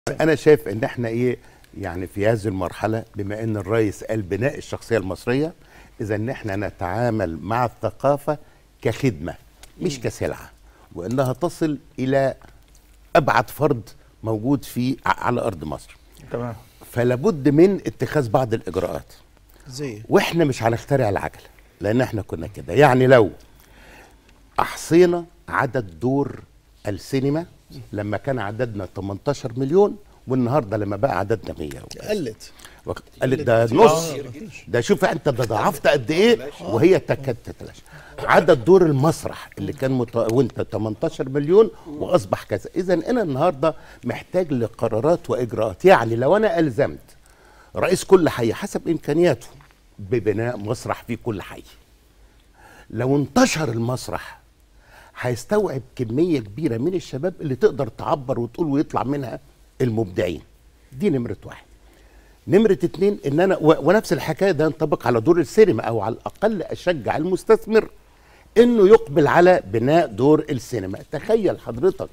انا شايف ان احنا ايه يعني في هذه المرحله بما ان الرئيس قال بناء الشخصيه المصريه اذا ان احنا نتعامل مع الثقافه كخدمه مش كسلعه وانها تصل الى ابعد فرد موجود في ع- على ارض مصر تمام فلا بد من اتخاذ بعض الاجراءات زي واحنا مش هنخترع العجله لان احنا كنا كده يعني لو احصينا عدد دور السينما لما كان عددنا 18 مليون والنهارده لما بقى عددنا 100 قلت وق- قالت ده نص ده شوف انت ده ضعفت قد ايه وهي تكاد تتلاشى عدد دور المسرح اللي كان مت... وانت 18 مليون واصبح كذا اذا انا النهارده محتاج لقرارات واجراءات يعني لو انا الزمت رئيس كل حي حسب امكانياته ببناء مسرح في كل حي لو انتشر المسرح هيستوعب كميه كبيره من الشباب اللي تقدر تعبر وتقول ويطلع منها المبدعين دي نمره واحد نمرة اتنين ان انا و- ونفس الحكاية ده ينطبق على دور السينما او على الاقل اشجع المستثمر انه يقبل على بناء دور السينما تخيل حضرتك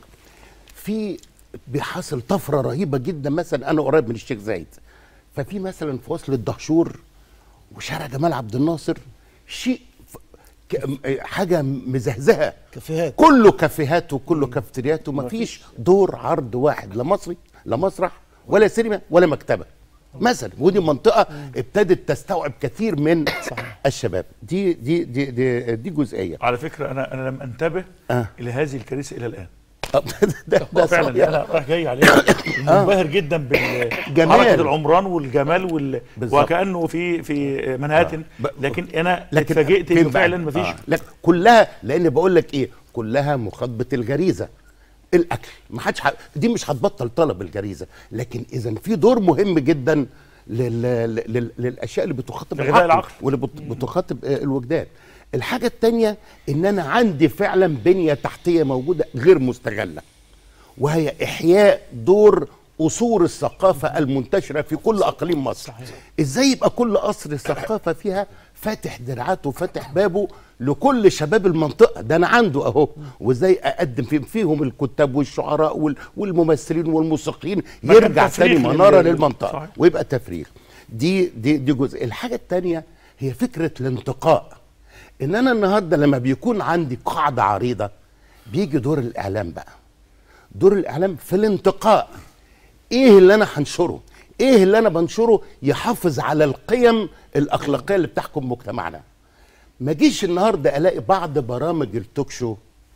في بيحصل طفرة رهيبة جدا مثلا انا قريب من الشيخ زايد ففي مثلا في وصل الدهشور وشارع جمال عبد الناصر شيء ف- ك- م- حاجة مزهزهة كافيهات كله كافيهات وكله كافتريات وما فيش دور عرض واحد لا مصري لا مسرح ولا سينما ولا مكتبه مثلا ودي منطقه ابتدت تستوعب كثير من الشباب دي دي دي دي, دي جزئيه على فكره انا انا لم انتبه آه. الى هذه الكنيسه الى الان ده, ده, ده فعلا صحيح. انا رايح جاي عليها منبهر جدا جمال. بالحركه العمران والجمال وال... بالظبط. وكانه في في منهاتن ب- لكن انا لكن اتفاجئت فين انه بقى؟ فعلا مفيش آه. لك كلها لان بقول لك ايه كلها مخاطبه الجريزه الاكل ما حدش ح... دي مش هتبطل طلب الجريزه لكن اذا في دور مهم جدا لل... لل... للاشياء اللي بتخاطب لغذاء العقل. واللي بت... بتخاطب آه، الوجدان الحاجه الثانيه ان انا عندي فعلا بنيه تحتيه موجوده غير مستغله وهي احياء دور اصول الثقافه المنتشره في كل اقاليم مصر ازاي يبقى كل قصر ثقافه فيها فاتح دراعاته وفاتح بابه لكل شباب المنطقه ده انا عنده اهو وازاي اقدم فيهم فيهم الكتاب والشعراء وال- والممثلين والموسيقيين مكان يرجع تفريغ تاني لل- مناره للمنطقه صحيح. ويبقى تفريغ دي دي دي جزء الحاجه الثانيه هي فكره الانتقاء ان انا النهارده لما بيكون عندي قاعده عريضه بيجي دور الاعلام بقى دور الاعلام في الانتقاء ايه اللي انا هنشره ايه اللي انا بنشره يحافظ على القيم الاخلاقيه اللي بتحكم مجتمعنا ما جيش النهارده الاقي بعض برامج التوك شو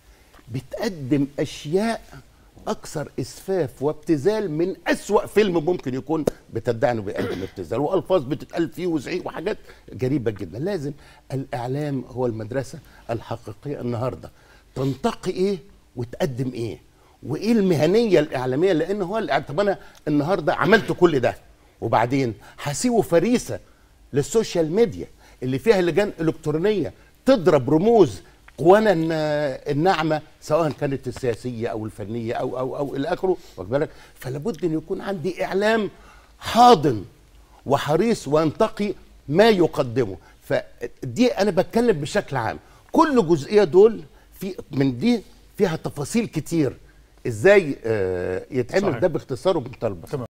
بتقدم اشياء اكثر اسفاف وابتذال من اسوا فيلم ممكن يكون بتدعي انه بيقدم ابتذال والفاظ بتتقال فيه وزعيق وحاجات غريبه جدا لازم الاعلام هو المدرسه الحقيقيه النهارده تنتقي ايه وتقدم ايه وايه المهنيه الاعلاميه لان هو الإع- طب انا النهارده عملت كل ده وبعدين هسيبه فريسه للسوشيال ميديا اللي فيها لجان الكترونيه تضرب رموز قوانا الن- الناعمه سواء كانت السياسيه او الفنيه او او او الى اخره واخد بالك فلا بد ان يكون عندي اعلام حاضن وحريص وينتقي ما يقدمه فدي انا بتكلم بشكل عام كل جزئيه دول في من دي فيها تفاصيل كتير ازاي آه، يتعمل صحيح. ده باختصار وبمنتهى البساطه